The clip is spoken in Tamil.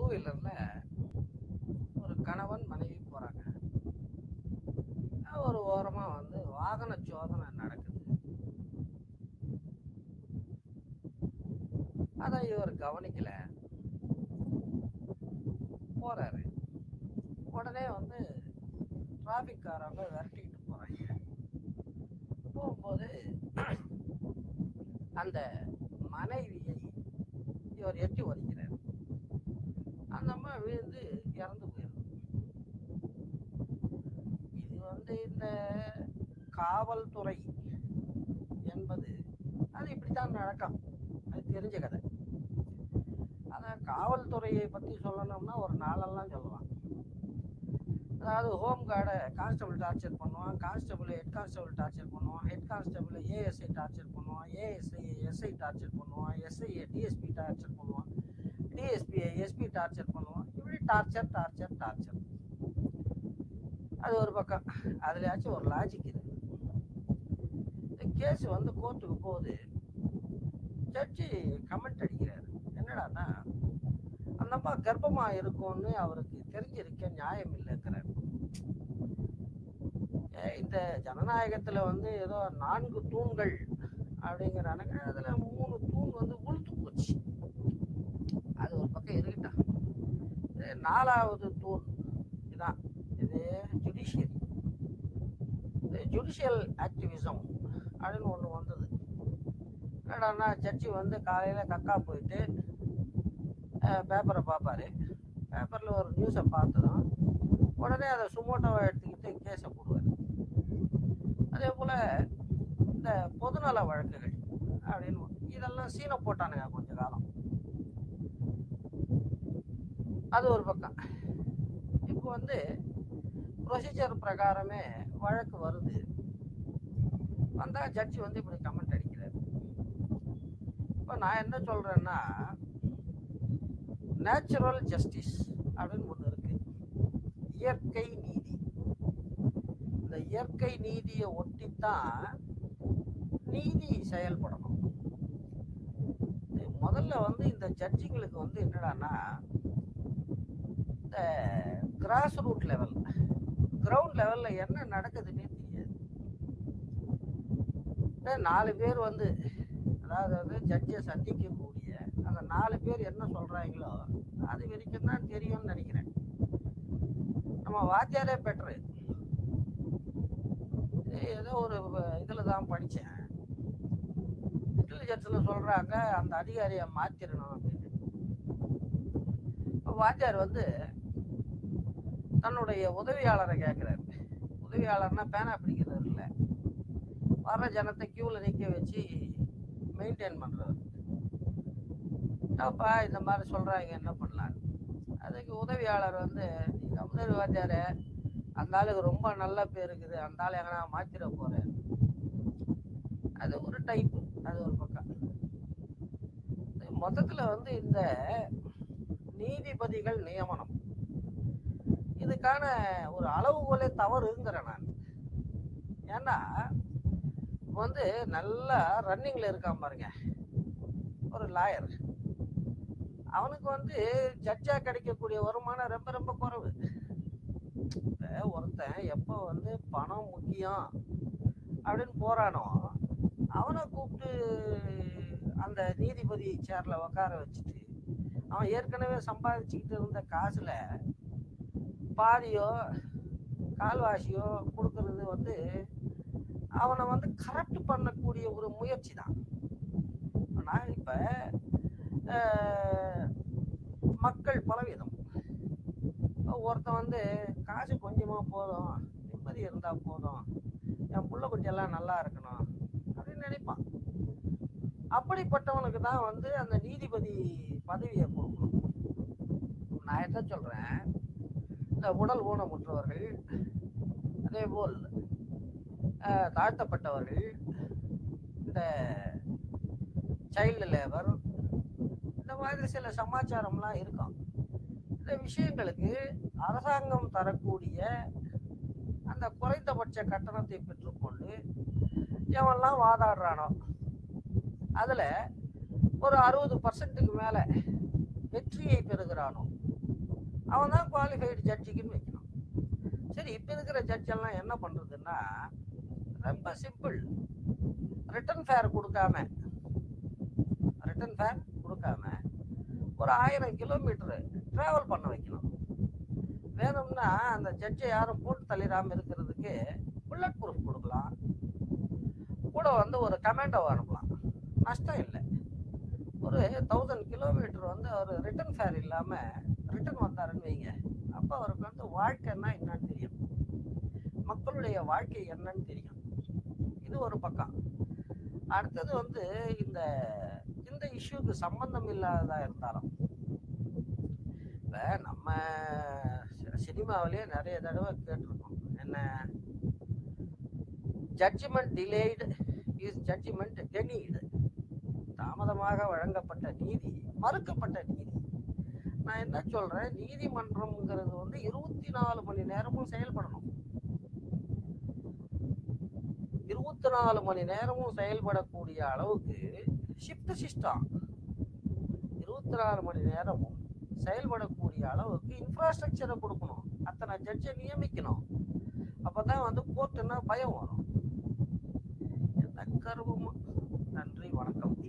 வீலர்ல ஒரு கணவன் மனைவி போறாங்க ஒரு ஓரமா வந்து வாகன சோதனை நடக்குது அதை இவர் கவனிக்கல போறாரு உடனே வந்து டிராஃபிக் காரங்க விரட்டிக்கிட்டு போறாங்க போகும்போது அந்த மனைவியை இவர் எட்டி உதைக்கிறார் அந்த அம்மா விழுந்து இறந்து போயிடும் இது வந்து இந்த காவல்துறை என்பது அது இப்படித்தான் நடக்கும் அது தெரிஞ்ச கதை அதான் காவல்துறையை பற்றி சொல்லணும்னா ஒரு நாளெல்லாம் சொல்லலாம் அதாவது ஹோம் கார்டை கான்ஸ்டபிள் டார்ச்சர் பண்ணுவான் கான்ஸ்டபிள் ஹெட் கான்ஸ்டபிள் டார்ச்சர் பண்ணுவான் ஹெட் கான்ஸ்டபிள் ஏஎஸ்ஐ டார்ச்சர் பண்ணுவான் ஏஎஸ்ஐ எஸ்ஐ டார்ச்சர் பண்ணுவான் எஸ்ஐ டிஎஸ்பி டார்ச்சர் பண்ணுவான் டிஎஸ்பி எஸ்பி டார்ச்சர் பண்ணுவான் இப்படி டார்ச்சர் டார்ச்சர் டார்ச்சர் அது ஒரு பக்கம் அதுலயாச்சும் ஒரு லாஜிக் இருக்கு இந்த கேஸ் வந்து கோர்ட்டுக்கு போகுது ஜட்ஜி கமெண்ட் அடிக்கிறாரு என்னடான்னா அந்த அம்மா கர்ப்பமா இருக்கும்னு அவருக்கு தெரிஞ்சிருக்க நியாயம் இல்லைங்கிறார் ஏ, இந்த ஜனநாயகத்துல வந்து ஏதோ நான்கு தூண்கள் அப்படிங்கிறானுங்க அதுல மூணு தூண் வந்து உளுத்து போச்சு அது ஒரு பக்கம் இருக்கட்டும் இது நாலாவது தூண் இதான் இது ஜுடிஷியரி இது ஜுடிஷியல் ஆக்டிவிசம் அப்படின்னு ஒன்று வந்தது என்னடான்னா ஜட்ஜி வந்து காலையில் கக்கா போயிட்டு பேப்பரை பார்ப்பாரு பேப்பரில் ஒரு நியூஸை பார்த்ததும் உடனே அதை சுமோட்டோவை எடுத்துக்கிட்டு கேஸை போடுவார் அதே போல் இந்த பொதுநல வழக்குகள் அப்படின்னு இதெல்லாம் சீனை போட்டானுங்க கொஞ்ச காலம் அது ஒரு பக்கம் இப்போ வந்து ப்ரொசீஜர் பிரகாரமே வழக்கு வருது வந்தால் ஜட்ஜி வந்து இப்படி கமெண்ட் அடிக்கிறார் இப்போ நான் என்ன சொல்கிறேன்னா நேச்சுரல் ஜஸ்டிஸ் அப்படின்னு ஒன்று இருக்கு இயற்கை நீதி இந்த இயற்கை நீதியை ஒட்டித்தான் நீதி செயல்படணும் இது முதல்ல வந்து இந்த ஜட்ஜிங்களுக்கு வந்து என்னடான்னா இந்த கிராஸ் ரூட் லெவல் கிரவுண்ட் லெவலில் என்ன நடக்குதுன்னே தெரியாது இந்த நாலு பேர் வந்து அதாவது வந்து ஜட்ஜை சந்திக்கக்கூடிய அந்த நாலு பேர் என்ன சொல்கிறாங்களோ அது வரைக்கும் தான் தெரியும்னு நினைக்கிறேன் நம்ம வாத்தியாரே பெட்ரு ஏதோ ஒரு இதில் தான் படித்தேன் இன்டெலிஜென்ஸில் சொல்கிறாங்க அந்த அதிகாரியை மாற்றிடணும் அப்படின்னு இப்ப வாத்தியார் வந்து தன்னுடைய உதவியாளரை கேட்குறாரு உதவியாளர்னா பேனா பிடிக்கிறது இல்லை வர்ற ஜனத்தை கியூவில் நிற்க வச்சு மெயின்டைன் பண்ணுறது அப்பா இந்த மாதிரி சொல்கிறாங்க என்ன பண்ணலாம் அதுக்கு உதவியாளர் வந்து கம்ப்யூட்டர் வாத்தியார் அந்த ஆளுக்கு ரொம்ப நல்ல பேர் இருக்குது அந்த ஆள் எங்கன்னா மாற்றிட போகிறேன் அது ஒரு டைப்பு அது ஒரு பக்கம் மொத்தத்தில் வந்து இந்த நீதிபதிகள் நியமனம் இதுக்கான ஒரு அளவுகோலே தவறுங்கிறேன் நான் ஏன்னா வந்து நல்லா ரன்னிங்கில் இருக்கான் பாருங்க ஒரு லாயர் அவனுக்கு வந்து ஜட்ஜா கிடைக்கக்கூடிய வருமானம் ரொம்ப ரொம்ப குறைவு இப்ப ஒருத்தன் எப்போ வந்து பணம் முக்கியம் அப்படின்னு போறானோ அவனை கூப்பிட்டு அந்த நீதிபதி சேர்ல உட்கார வச்சுட்டு அவன் ஏற்கனவே சம்பாதிச்சுக்கிட்டு இருந்த காசுல பாதியோ கால்வாசியோ கொடுக்கறது வந்து அவனை வந்து கரெக்ட் பண்ணக்கூடிய ஒரு முயற்சி தான் ஆனால் இப்போ மக்கள் பலவிதம் ஒருத்தன் வந்து காசு கொஞ்சமாக போதும் நிம்மதி இருந்தால் போதும் என் புள்ள குட்டியெல்லாம் நல்லா இருக்கணும் அப்படின்னு நினைப்பான் அப்படிப்பட்டவனுக்கு தான் வந்து அந்த நீதிபதி பதவியை கொடுக்கணும் நான் என்ன சொல்கிறேன் இந்த உடல் ஊனமுற்றவர்கள் அதே போல் அஹ், தாழ்த்தப்பட்டவர்கள் இந்த சைல்டு லேபர் இந்த மாதிரி சில சமாச்சாரம்லாம் இருக்கும் இந்த விஷயங்களுக்கு அரசாங்கம் தரக்கூடிய அந்த குறைந்தபட்ச கட்டணத்தை பெற்றுக்கொண்டு எவன்லாம் வாதாடுறானோ அதில் ஒரு அறுபது பர்சன்ட்டுக்கு மேலே வெற்றியை பெறுகிறானோ அவன் தான் குவாலிஃபைடு ஜட்ஜிக்குன்னு வைக்கணும் சரி இப்போ இருக்கிற ஜட்ஜ் எல்லாம் என்ன பண்ணுறதுன்னா ரொம்ப சிம்பிள் ரிட்டன் ஃபேர் கொடுக்காம ரிட்டன் ஃபேர் கொடுக்காம ஒரு ஆயிரம் கிலோமீட்டரு ட்ராவல் பண்ண வைக்கணும் வேணும்னா அந்த ஜட்ஜை யாரும் போட்டு தள்ளிடாமல் இருக்கிறதுக்கு புல்லட் ப்ரூஃப் கொடுக்கலாம் கூட வந்து ஒரு கமெண்டோ அனுப்பலாம் நஷ்டம் இல்லை ஒரு தௌசண்ட் கிலோமீட்டர் வந்து அவர் ரிட்டர்ன் ஃபேர் இல்லாமல் ரிட்டர்ன் வந்தாருன்னு வைங்க அப்போ அவருக்கு வந்து வாழ்க்கைன்னா என்னன்னு தெரியும் மக்களுடைய வாழ்க்கை என்னன்னு தெரியும் இது ஒரு பக்கம் அடுத்தது வந்து இந்த இந்த இஷ்யூக்கு சம்பந்தம் இல்லாததா இருந்தாலும் இப்போ நம்ம சினிமாவிலேயே நிறைய தடவை கேட்டிருக்கோம் என்ன judgment delayed is judgment denied தாமதமாக வழங்கப்பட்ட நீதி மறுக்கப்பட்ட நீதி நான் என்ன சொல்றேன் நீதிமன்றம்ங்கிறது வந்து இருபத்தி நாலு மணி நேரமும் செயல்படணும் இருபத்தி நாலு மணி நேரமும் செயல்படக்கூடிய அளவுக்கு ஷிஃப்ட் சிஸ்டம் இருபத்தி நாலு மணி நேரமும் செயல்படக்கூடிய அளவுக்கு இன்ஃப்ராஸ்ட்ரக்சரை கொடுக்கணும் அத்தனை ஜட்ஜை நியமிக்கணும் அப்பதான் வந்து கோர்ட்டுன்னா பயம் வரும் என்ன கருவம் நன்றி வணக்கம்